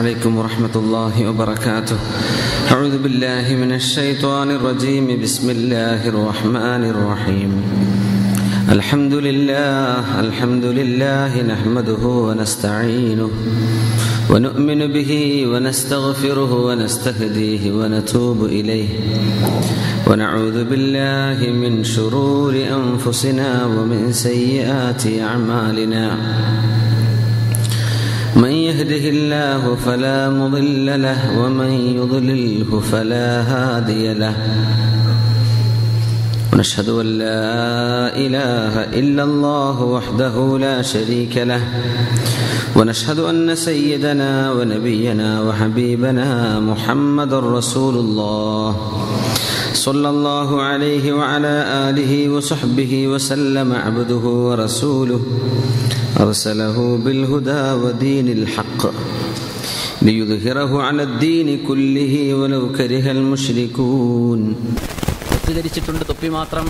عليكم ورحمة الله وبركاته أعوذ بالله من الشيطان الرجيم بسم الله الرحمن الرحيم الحمد لله الحمد لله نحمده ونستعينه ونؤمن به ونستغفره ونستهديه ونتوب إليه ونعوذ بالله من شرور أنفسنا ومن سيئات أعمالنا من يهده الله فلا مضل له ومن يضلله فلا هادي له ونشهد ان لا اله الا الله وحده لا شريك له ونشهد ان سيدنا ونبينا وحبيبنا محمد رسول الله صلى الله عليه وعلى اله وصحبه وسلم عبده ورسوله أرسله بالهدى ودين الحق ليظهره على الدين كله ولو كره المشركون ധരിച്ചിട്ടുണ്ട് തൊപ്പി മാത്രം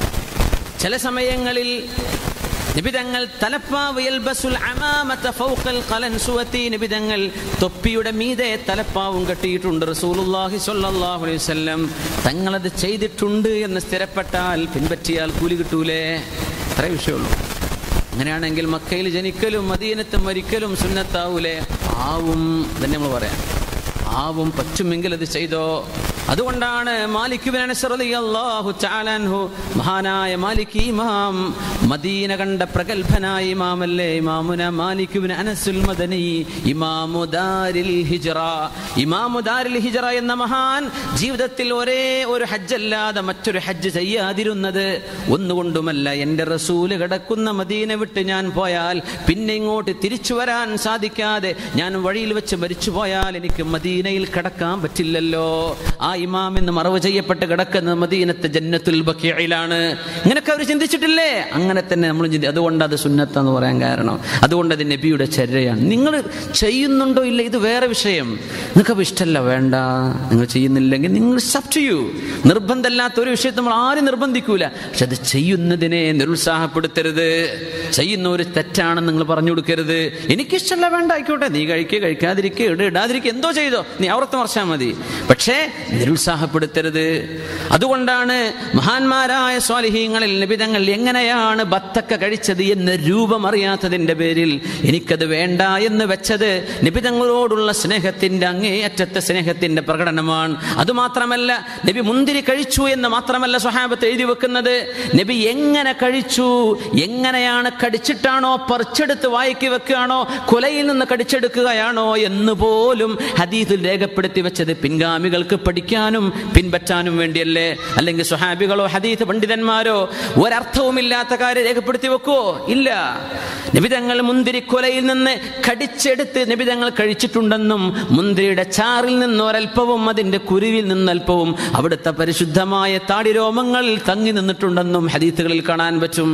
ചില സമയങ്ങളിൽ നിബിതങ്ങൾ തലപ്പാവ് യൽബസുൽ അമാമത ഫൗഖൽ ഖലൻസുവതി നിബിതങ്ങൾ തൊപ്പിയുടെ മീതെ തലപ്പാവും കെട്ടിയിട്ടുണ്ട് റസൂലുള്ളാഹി സ്വല്ലല്ലാഹു അലൈഹി വസല്ലം തങ്ങളത് ചെയ്തിട്ടുണ്ട് എന്ന് സ്ഥിരപ്പെട്ടാൽ പിൻപറ്റിയാൽ കൂലി കിട്ടൂലേ അത്രേ വിഷയമുള്ളൂ അങ്ങനെയാണെങ്കിൽ മക്കയിൽ ജനിക്കലും മദീനത്ത് മരിക്കലും സുന്നത്താവൂലേ ആവും തന്നെ നമ്മൾ പറയാം ആവും പറ്റുമെങ്കിൽ അത് ചെയ്തോ അതുകൊണ്ടാണ് മാലിക് അള്ളാഹു ചാലാൻഹു മഹാനായ മാലിക് ഇമാം മദീന കണ്ട പ്രഗത്ഭനായ ഇമാമല്ലേ ഇമാമുന മാലിക് അനസുൽ മദനി ഇമാമു ദാരിൽ ഹിജ്റ ഇമാമു ദാരിൽ ഹിജ്റ എന്ന മഹാൻ ജീവിതത്തിൽ ഒരേ ഒരു ഹജ്ജല്ലാതെ മറ്റൊരു ഹജ്ജ് ചെയ്യാതിരുന്നത് ഒന്നുകൊണ്ടുമല്ല എൻ്റെ റസൂല് കിടക്കുന്ന മദീന വിട്ട് ഞാൻ പോയാൽ പിന്നെ ഇങ്ങോട്ട് തിരിച്ചു വരാൻ സാധിക്കാതെ ഞാൻ വഴിയിൽ വെച്ച് മരിച്ചു പോയാൽ എനിക്ക് മദീനയിൽ കിടക്കാൻ പറ്റില്ലല്ലോ ആ ഇമാം എന്ന് മറവ് ചെയ്യപ്പെട്ട് കിടക്കുന്നത് മദീനത്തെ ജന്നത്തുൽ ബക്കിയയിലാണ് ഇങ്ങനൊക്കെ അവർ ചിന്തിച്ചിട്ടില്ലേ അങ്ങനെ തന്നെ നമ്മൾ ചിന്തി അതുകൊണ്ട് അത് സുന്നത്തെന്ന് പറയാൻ കാരണം അതുകൊണ്ട് അത് നബിയുടെ ചര്യയാണ് നിങ്ങൾ ചെയ്യുന്നുണ്ടോ ഇല്ല ഇത് വേറെ വിഷയം നിങ്ങൾക്ക് ഇഷ്ടമല്ല വേണ്ട നിങ്ങൾ ചെയ്യുന്നില്ലെങ്കിൽ നിങ്ങൾ സബ് ചെയ്യൂ നിർബന്ധമല്ലാത്ത ഒരു വിഷയത്തെ നമ്മൾ ആരും നിർബന്ധിക്കൂല പക്ഷെ അത് ചെയ്യുന്നതിനെ നിരുത്സാഹപ്പെടുത്തരുത് ചെയ്യുന്ന ഒരു തെറ്റാണെന്ന് നിങ്ങൾ പറഞ്ഞു കൊടുക്കരുത് എനിക്കിഷ്ടമല്ല വേണ്ട ആയിക്കോട്ടെ നീ കഴിക്കുക കഴിക്കാതിരിക്കുക ഇട ഇടാതിരിക്കുക എന്തോ ചെയ്തോ നീ അവർത്ത് മറിച്ചാൽ മതി പക്ഷേ നിരുത്സാഹപ്പെടുത്തരുത് അതുകൊണ്ടാണ് മഹാന്മാരായ സ്വാലിഹീങ്ങളിൽ നിബിതങ്ങൾ എങ്ങനെയാണ് ബത്തക്ക കഴിച്ചത് എന്ന് രൂപം അറിയാത്തതിന്റെ പേരിൽ എനിക്കത് വേണ്ട എന്ന് വെച്ചത് നിബിതങ്ങളോടുള്ള സ്നേഹത്തിന്റെ അങ്ങേയറ്റത്തെ സ്നേഹത്തിന്റെ പ്രകടനമാണ് അതുമാത്രമല്ല നബി മുന്തിരി കഴിച്ചു എന്ന് മാത്രമല്ല സ്വഹാബത്ത് എഴുതി വെക്കുന്നത് നബി എങ്ങനെ കഴിച്ചു എങ്ങനെയാണ് കടിച്ചിട്ടാണോ പറിച്ചെടുത്ത് വായിക്ക് വെക്കുകയാണോ കൊലയിൽ നിന്ന് കടിച്ചെടുക്കുകയാണോ എന്ന് പോലും ഹദീസിൽ രേഖപ്പെടുത്തി വെച്ചത് പിൻഗാമികൾക്ക് പഠിക്കാനും പിൻപറ്റാനും വേണ്ടിയല്ലേ അല്ലെങ്കിൽ സ്വഹാബികളോ ഹദീസ് പണ്ഡിതന്മാരോ ഒരർത്ഥവുമില്ലാത്ത കാര്യം രേഖപ്പെടുത്തി വെക്കുവോ ഇല്ല നിബിതങ്ങൾ മുന്തിരി കൊലയിൽ നിന്ന് കടിച്ചെടുത്ത് നിബിതങ്ങൾ കഴിച്ചിട്ടുണ്ടെന്നും മുന്തിരിയുടെ ചാറിൽ നിന്ന് ഒരൽപ്പവും അതിന്റെ കുരുവിൽ നിന്നൽപ്പവും അവിടുത്തെ പരിശുദ്ധമായ താടിരോമങ്ങളിൽ തങ്ങി നിന്നിട്ടുണ്ടെന്നും ഹദീസുകളിൽ കാണാൻ പറ്റും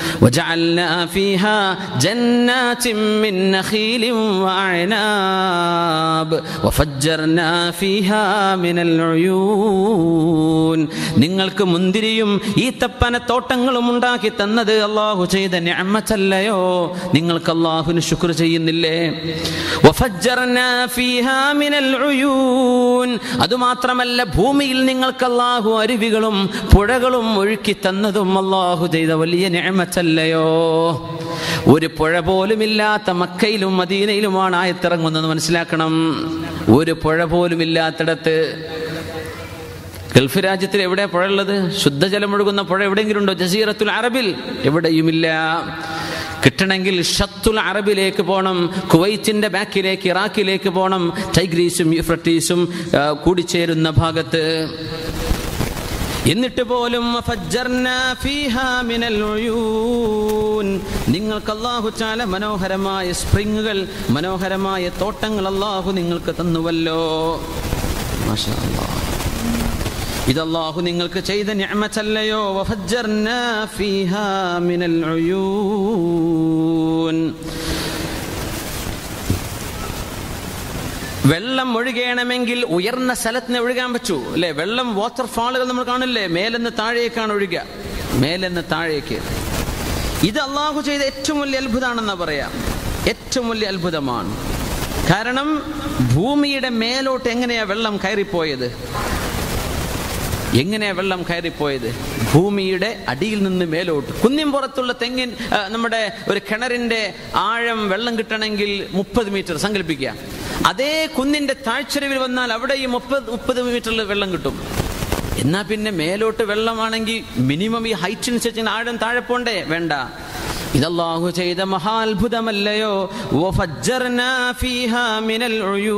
وجعلنا فيها جنات من نخيل وأعناب وفجرنا فيها من العيون നിങ്ങൾക്ക് മുന്തിരിയും ഈ തപ്പന തോട്ടങ്ങളും ഉണ്ടാക്കി തന്നത് അള്ളാഹു ചെയ്ത ഞാമത്തല്ലയോ നിങ്ങൾക്ക് അള്ളാഹുന് ശുക്ർ ചെയ്യുന്നില്ലേ അതുമാത്രമല്ല ഭൂമിയിൽ നിങ്ങൾക്ക് അള്ളാഹു അരുവികളും പുഴകളും ഒഴുക്കി തന്നതും അള്ളാഹു ചെയ്ത വലിയ ഞാമത്തല്ലയോ ഒരു പുഴ പോലും ഇല്ലാത്ത മക്കയിലും മദീനയിലുമാണ് ആയത്തിറങ്ങുന്നത് മനസ്സിലാക്കണം ഒരു പുഴ പോലും ഇല്ലാത്തിടത്ത് ഗൾഫ് രാജ്യത്തിൽ എവിടെ പുഴ ഉള്ളത് ശുദ്ധജലം ഒഴുകുന്ന പുഴ എവിടെയെങ്കിലും ഉണ്ടോ ജസീറത്തുൽ അറബിൽ എവിടെയുമില്ല കിട്ടണമെങ്കിൽ ഷത്തുൽ അറബിലേക്ക് പോകണം കുവൈറ്റിന്റെ ബാക്കിലേക്ക് ഇറാഖിലേക്ക് പോകണം ടൈഗ്രീസും യുഫ്രട്ടീസും കൂടിച്ചേരുന്ന ഭാഗത്ത് എന്നിട്ട് പോലും നിങ്ങൾക്ക് അള്ളാഹു ചാല മനോഹരമായ സ്പ്രിങ്ങുകൾ മനോഹരമായ തോട്ടങ്ങൾ അള്ളാഹു നിങ്ങൾക്ക് തന്നുവല്ലോ മാഷാ അല്ലാഹ് ഇത് അള്ളാഹു നിങ്ങൾക്ക് ചെയ്ത ഞാമച്ചല്ലയോ വെള്ളം ഒഴുകണമെങ്കിൽ ഉയർന്ന സ്ഥലത്തിന് ഒഴുകാൻ പറ്റൂ അല്ലെ വെള്ളം വാട്ടർഫാളുകൾ നമ്മൾ കാണില്ലേ മേലെന്ന് താഴേക്കാണ് ഒഴുകുക മേലെന്ന് താഴേക്ക് ഇത് അള്ളാഹു ചെയ്ത ഏറ്റവും വലിയ അത്ഭുതമാണെന്നാ പറയാം ഏറ്റവും വലിയ അത്ഭുതമാണ് കാരണം ഭൂമിയുടെ മേലോട്ട് എങ്ങനെയാ വെള്ളം കയറിപ്പോയത് എങ്ങനെയാ വെള്ളം കയറിപ്പോയത് ഭൂമിയുടെ അടിയിൽ നിന്ന് മേലോട്ട് കുന്നിൻ പുറത്തുള്ള തെങ്ങിൻ ആ, നമ്മുടെ ഒരു കിണറിന്റെ ആഴം വെള്ളം കിട്ടണമെങ്കിൽ മുപ്പത് മീറ്റർ സങ്കല്പിക്കുക അതേ കുന്നിന്റെ താഴ്ചരവിൽ വന്നാൽ അവിടെയും മുപ്പത് മുപ്പത് മീറ്ററിൽ വെള്ളം കിട്ടും എന്നാ പിന്നെ മേലോട്ട് വെള്ളമാണെങ്കിൽ മിനിമം ഈ ഹൈറ്റ് അനുസരിച്ച് ആഴം താഴെ പോണ്ടേ വേണ്ട ഇതല്ലാഹു ചെയ്ത മഹാത്ഭുതമല്ലയോ വഫജ്ജർനാ ഫീഹാ മിനൽ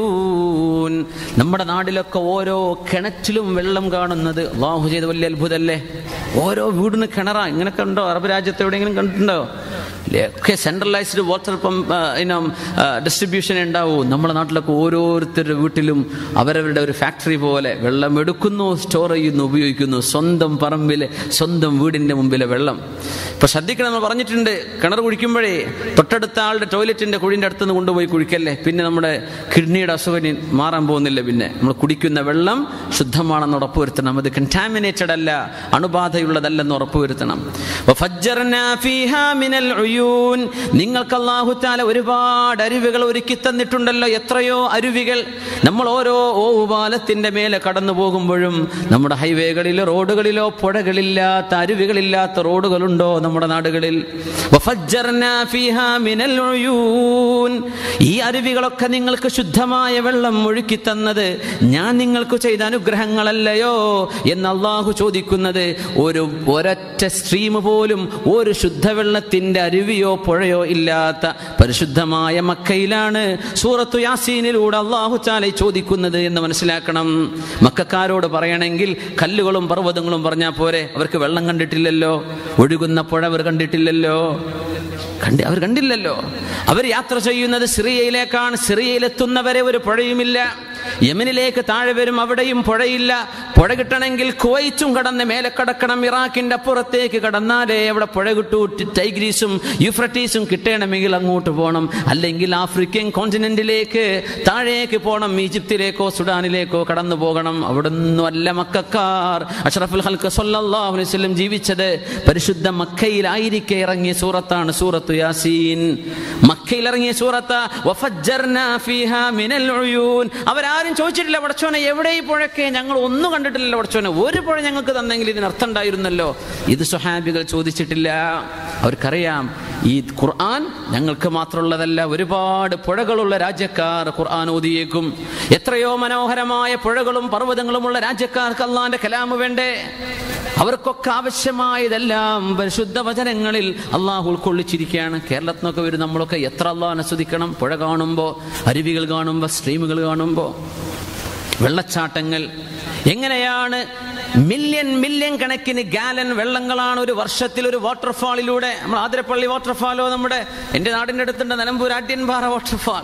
ഉയൂൻ. നമ്മുടെ നാട്ടിലൊക്കെ ഓരോ കിണറ്റിലും വെള്ളം കാണുന്നത് അള്ളാഹു ചെയ്ത വലിയ അത്ഭുതമല്ലേ ഓരോ വീടിന് കിണറാ ഇങ്ങനൊക്കെ ഉണ്ടോ അറബ് രാജ്യത്ത് എവിടെയെങ്കിലും കണ്ടിട്ടുണ്ടോ ഇല്ലേ? ഒക്കെ സെൻട്രലൈസ്ഡ് വാട്ടർ പമ്പ് ഇനം ഡിസ്ട്രിബ്യൂഷൻ ഉണ്ടാവും നമ്മുടെ നാട്ടിലൊക്കെ ഓരോരുത്തരുടെ വീട്ടിലും അവരവരുടെ ഒരു ഫാക്ടറി പോലെ വെള്ളം എടുക്കുന്നു സ്റ്റോർ ചെയ്യുന്നു ഉപയോഗിക്കുന്നു സ്വന്തം പറമ്പിലെ സ്വന്തം വീടിന്റെ മുമ്പിലെ വെള്ളം ഇപ്പൊ ശ്രദ്ധിക്കണം നമ്മൾ പറഞ്ഞിട്ടുണ്ട് കിണർ കുഴിക്കുമ്പോഴേ തൊട്ടടുത്ത ആളുടെ ടോയ്ലറ്റിന്റെ കുഴിന്റെ അടുത്ത് നിന്ന് കൊണ്ടുപോയി കുഴിക്കല്ലേ പിന്നെ നമ്മുടെ കിഡ്നിയുടെ അസുഖം മാറാൻ പോകുന്നില്ല പിന്നെ നമ്മൾ കുടിക്കുന്ന വെള്ളം ശുദ്ധമാണെന്ന് ഉറപ്പുവരുത്തണം അത് കണ്ടാമിനേറ്റഡ് അല്ല അണുബാധയുള്ളതല്ലെന്ന് ഉറപ്പുവരുത്തണം വഫജ്ജർനാ ഫീഹാ മിനൽ ഉയൂൻ. നിങ്ങൾക്ക് അല്ലാഹു തആല ഒരുപാട് അരുവികൾ ഒരുക്കി തന്നിട്ടുണ്ടല്ലോ എത്രയോ അരുവികൾ നമ്മൾ ഓരോ ഓവുപാലത്തിന്റെ മേലെ കടന്നു പോകുമ്പോഴും നമ്മുടെ ഹൈവേകളിലോ റോഡുകളിലോ പുഴകളില്ലാത്ത അരുവികളില്ലാത്ത റോഡുകളുണ്ടോ നമ്മുടെ നാടുകളിൽ വഫജ്ജർനാ ഫീഹാ മിനൽ ഉയൂൻ. ഈ അരുവികളൊക്കെ നിങ്ങൾക്ക് ശുദ്ധമായ വെള്ളം ഒഴുക്കി തന്നത് ഞാൻ നിങ്ങൾക്ക് ചെയ്ത അനുഗ്രഹങ്ങളല്ലയോ എന്ന് അള്ളാഹു ചോദിക്കുന്നത് ഒരു ഒരൊറ്റ സ്ട്രീം പോലും ഒരു ശുദ്ധവെള്ളത്തിന്റെ അരുവിയോ പുഴയോ ഇല്ലാത്ത പരിശുദ്ധമായ മക്കയിലാണ് സൂറത്തു യാസീനിലൂടെ അള്ളാഹു ചാല ചോദിക്കുന്നത് എന്ന് മനസ്സിലാക്കണം മക്കാരോട് പറയണമെങ്കിൽ കല്ലുകളും പർവ്വതങ്ങളും പറഞ്ഞാൽ പോരെ അവർക്ക് വെള്ളം കണ്ടിട്ടില്ലല്ലോ ഒഴുകുന്ന പുഴ അവർ കണ്ടിട്ടില്ലല്ലോ കണ്ടി അവർ കണ്ടില്ലല്ലോ അവർ യാത്ര ചെയ്യുന്നത് സിറിയയിലേക്കാണ് സിറിയയിലെത്തുന്നവരെ ഒരു പുഴയുമില്ല യമനിലേക്ക് താഴെ വരും അവിടെയും പുഴയില്ല പുഴ കിട്ടണമെങ്കിൽ കുവൈറ്റും കടന്ന് മേലെ കടക്കണം ഇറാഖിന്റെ അപ്പുറത്തേക്ക് കടന്നാലേ അവിടെ പുഴ കിട്ടൂ ടൈഗ്രീസും യുഫ്രട്ടീസും കിട്ടണമെങ്കിൽ അങ്ങോട്ട് പോകണം അല്ലെങ്കിൽ ആഫ്രിക്കൻ കോണ്ടിനെന്റിലേക്ക് താഴേക്ക് പോകണം ഈജിപ്തിലേക്കോ സുഡാനിലേക്കോ കടന്നു പോകണം അവിടുന്ന് അല്ല മക്കാർ അഷ്റഫുൽ ഹൽക്ക് സല്ലല്ലാഹു അലൈഹി വസല്ലം ജീവിച്ചത് പരിശുദ്ധ മക്കയിലായിരിക്കെ ഇറങ്ങിയ സൂറത്താണ് സൂറത്ത് യാസീൻ മക്കയിൽ ഇറങ്ങിയ സൂറത്ത് വഫജ്ജർനാ ഫീഹാ മിനൽ ഉയൂൻ അവരാരും ചോദിച്ചിട്ടില്ല പടച്ചോനെ എവിടെ ഈ പുഴക്കെ ഞങ്ങൾ ഒന്നും കണ്ടിട്ടില്ലല്ലോ പടച്ചോനെ ഒരു പുഴ ഞങ്ങൾക്ക് തന്നെങ്കിൽ ഇതിന് അർത്ഥം ഉണ്ടായിരുന്നല്ലോ ഇത് സ്വഹാബികൾ ചോദിച്ചിട്ടില്ല അവർക്കറിയാം ഈ ഖുർആൻ ഞങ്ങൾക്ക് മാത്രമുള്ളതല്ല ഒരുപാട് പുഴകളുള്ള രാജ്യക്കാർ ഖുർആൻ ഓതിയേക്കും എത്രയോ മനോഹരമായ പുഴകളും പർവ്വതങ്ങളുമുള്ള രാജ്യക്കാർക്ക് അള്ളാന്റെ കലാമ് വേണ്ടേ അവർക്കൊക്കെ ആവശ്യമായതെല്ലാം പരിശുദ്ധ വചനങ്ങളിൽ അള്ളാഹു ഉൾക്കൊള്ളിച്ചിരിക്കുകയാണ് കേരളത്തിൽ നിന്നൊക്കെ വരും നമ്മളൊക്കെ എത്ര അള്ളാഹ് ആസ്വദിക്കണം പുഴ കാണുമ്പോൾ അരുവികൾ കാണുമ്പോൾ സ്ട്രീമുകൾ കാണുമ്പോൾ വെള്ളച്ചാട്ടങ്ങൾ എങ്ങനെയാണ് മില്യൺ മില്യൺ കണക്കിന് ഗാലൻ വെള്ളങ്ങളാണ് ഒരു വർഷത്തിൽ ഒരു വാട്ടർഫാളിലൂടെ നമ്മൾ ആതിരപ്പള്ളി വാട്ടർഫാലോ നമ്മുടെ എൻ്റെ നാടിൻ്റെ അടുത്തുണ്ട് നിലമ്പൂർ ആട്യൻപാറ വാട്ടർഫാൾ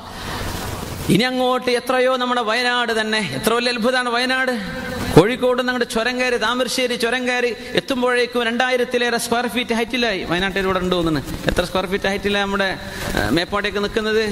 ഇനി അങ്ങോട്ട് എത്രയോ നമ്മുടെ വയനാട് തന്നെ എത്ര വലിയ അത്ഭുതമാണ് വയനാട് കോഴിക്കോട് നമ്മുടെ ചുരം കയറി താമരശ്ശേരി ചുരം കയറി എത്തുമ്പോഴേക്കും രണ്ടായിരത്തിലേറെ സ്ക്വയർ ഫീറ്റ് ഹൈറ്റിലായി വയനാട്ടിലൂടെ ഉണ്ട് തോന്നുന്നു എത്ര സ്ക്വയർ ഫീറ്റ് ഹൈറ്റിലാണ് നമ്മുടെ ആ, മേപ്പാടേക്ക് നിൽക്കുന്നത്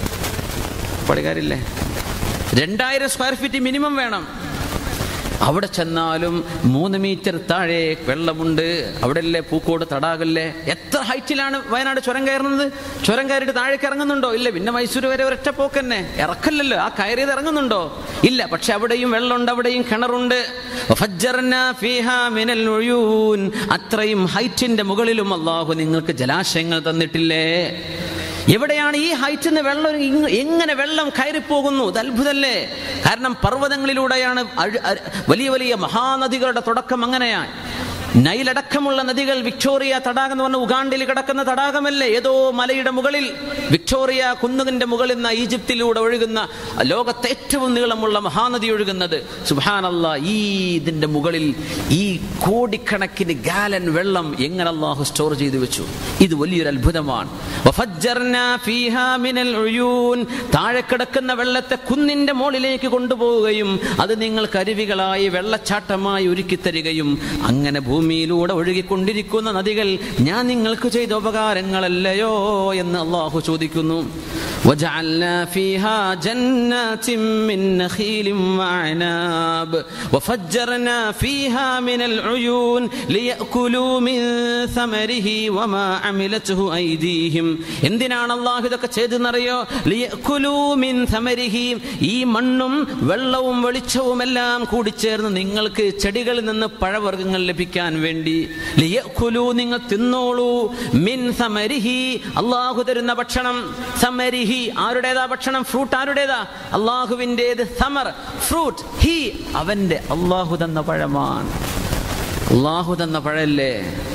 പടികാരില്ലേ രണ്ടായിരം സ്ക്വയർ ഫീറ്റ് മിനിമം വേണം അവിടെ ചെന്നാലും മൂന്ന് മീറ്റർ താഴെ വെള്ളമുണ്ട് അവിടെ അല്ലേ പൂക്കോട് തടാകല്ലേ എത്ര ഹൈറ്റിലാണ് വയനാട് ചുരം കയറുന്നത് ചുരം കയറിയിട്ട് താഴേക്ക് ഇറങ്ങുന്നുണ്ടോ ഇല്ല പിന്നെ മൈസൂർ വരെ ഒരൊറ്റ പോക്ക് തന്നെ ഇറക്കല്ലല്ലോ ആ കയറിയത് ഇറങ്ങുന്നുണ്ടോ ഇല്ല പക്ഷെ അവിടെയും വെള്ളമുണ്ട് അവിടെയും കിണറുണ്ട് വഫജ്ജർനാ ഫീഹാ മിനൽ ഉയൂൻ. അത്രയും ഹൈറ്റിന്റെ മുകളിലും അള്ളാഹു നിങ്ങൾക്ക് ജലാശയങ്ങൾ തന്നിട്ടില്ലേ എവിടെയാണ് ഈ ഹൈറ്റിൽ നിന്ന് വെള്ളം ഇങ് എങ്ങനെ വെള്ളം കയറിപ്പോകുന്നു ഇത് അത്ഭുതല്ലേ കാരണം പർവ്വതങ്ങളിലൂടെയാണ് അഴ്- അര്- വലിയ വലിയ മഹാനദികളുടെ തുടക്കം അങ്ങനെയാണ് നൈലടക്കമുള്ള നദികൾ വിക്ടോറിയ തടാകം എന്ന് പറഞ്ഞ ഉഗാണ്ടിൽ കിടക്കുന്ന തടാകമല്ലേ ഏതോ മലയുടെ മുകളിൽ വിക്ടോറിയ കുന്നുകിന്റെ മുകളിൽ നിന്ന് ഈജിപ്തിലൂടെ ഒഴുകുന്ന ലോകത്തെ ഏറ്റവും നീളമുള്ള മഹാനദി ഒഴുകുന്നത് സുബാനല്ല ഈ ഇതിന്റെ മുകളിൽ ഈ കോടിക്കണക്കിന് ഗാലൻ വെള്ളം എങ്ങനെ അള്ളാഹു സ്റ്റോർ ചെയ്തു വെച്ചു ഇത് വലിയൊരു അത്ഭുതമാണ് വഫജ്ജർനാ ഫീഹാ മിനൽ ഉയൂൻ. താഴെ കിടക്കുന്ന വെള്ളത്തെ കുന്നിന്റെ മുകളിലേക്ക് കൊണ്ടുപോവുകയും അത് നിങ്ങൾക്ക് അരുവികളായി വെള്ളച്ചാട്ടമായി ഒരുക്കി തരികയും അങ്ങനെ ഭൂമി ഭൂമിയിലൂടെ ഒഴുകിക്കൊണ്ടിരിക്കുന്ന നദികൾ ഞാൻ നിങ്ങൾക്ക് ചെയ്ത ഉപകാരങ്ങളല്ലയോ എന്ന് അള്ളാഹു ചോദിക്കുന്നു وجعلنا فيها جنات من نخيل وعناب وفجرنا فيها من العيون ليأكلوا من ثمره وما عملته أيديهم എന്തിനാണ് അള്ളാഹു ഇതൊക്കെ ചെയ്തെന്നറിയോ ലിയക്കുലൂ മിൻ സമരിഹി ഈ മണ്ണും വെള്ളവും വെളിച്ചവും എല്ലാം കൂടിച്ചേർന്ന് നിങ്ങൾക്ക് ചെടികളിൽ നിന്ന് പഴവർഗ്ഗങ്ങൾ ലഭിക്കാൻ വേണ്ടി ലിയക്കുലു നിങ്ങൾ തിന്നോളൂ മിൻ സമരിഹി അള്ളാഹു തരുന്ന ഭക്ഷണം സമരിഹി ആരുടേതാ ഭക്ഷണം ഫ്രൂട്ട് ആരുടേതാ അള്ളാഹുവിൻ്റെത് സമർ ഫ്രൂട്ട് ഹി അവന്റെ അള്ളാഹു തന്ന പഴമാണ് അള്ളാഹു തന്ന പഴല്ലേ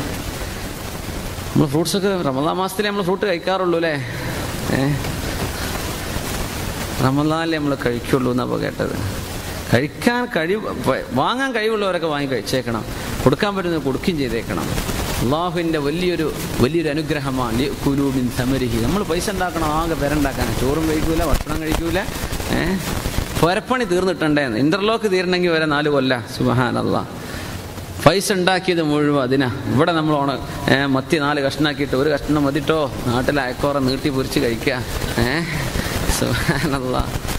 നമ്മൾ ഫ്രൂട്ട്സ് ഒക്കെ റമദാ മാസത്തിലേ നമ്മൾ ഫ്രൂട്ട് കഴിക്കാറുള്ളൂ അല്ലേ ഏ റമദാനിലേ നമ്മൾ കഴിക്കുള്ളൂ എന്നാണ് കേട്ടത് കഴിക്കാൻ കഴിവ് വാങ്ങാൻ കഴിവുള്ളവരൊക്കെ വാങ്ങി കഴിച്ചേക്കണം കൊടുക്കാൻ പറ്റുന്നത് കൊടുക്കുകയും ചെയ്തേക്കണം അള്ളാഹുവിൻ്റെ വലിയൊരു വലിയൊരു അനുഗ്രഹമാണ് കുലൂബിൻ സമരിഹി നമ്മൾ പൈസ ഉണ്ടാക്കണം ആകെ പേരുണ്ടാക്കാൻ ചോറും കഴിക്കൂല ഭക്ഷണം കഴിക്കൂല ഏഹ് പുരപ്പണി തീർന്നിട്ടുണ്ടേ ഇന്റർലോക്ക് തീരണമെങ്കിൽ വരെ നാല് കൊല്ല സുബഹാനല്ല പൈസ ഉണ്ടാക്കിയത് മുഴുവൻ അതിനാ ഇവിടെ നമ്മൾ ഓണ ഏ, മത്തി നാല് കഷ്ണാക്കിയിട്ട് ഒരു കഷ്ണം മതിട്ടോ നാട്ടിലെ അയക്കോറ നീട്ടി പൊരിച്ച് കഴിക്കുക ഏഹ് സുബഹാനല്ലാ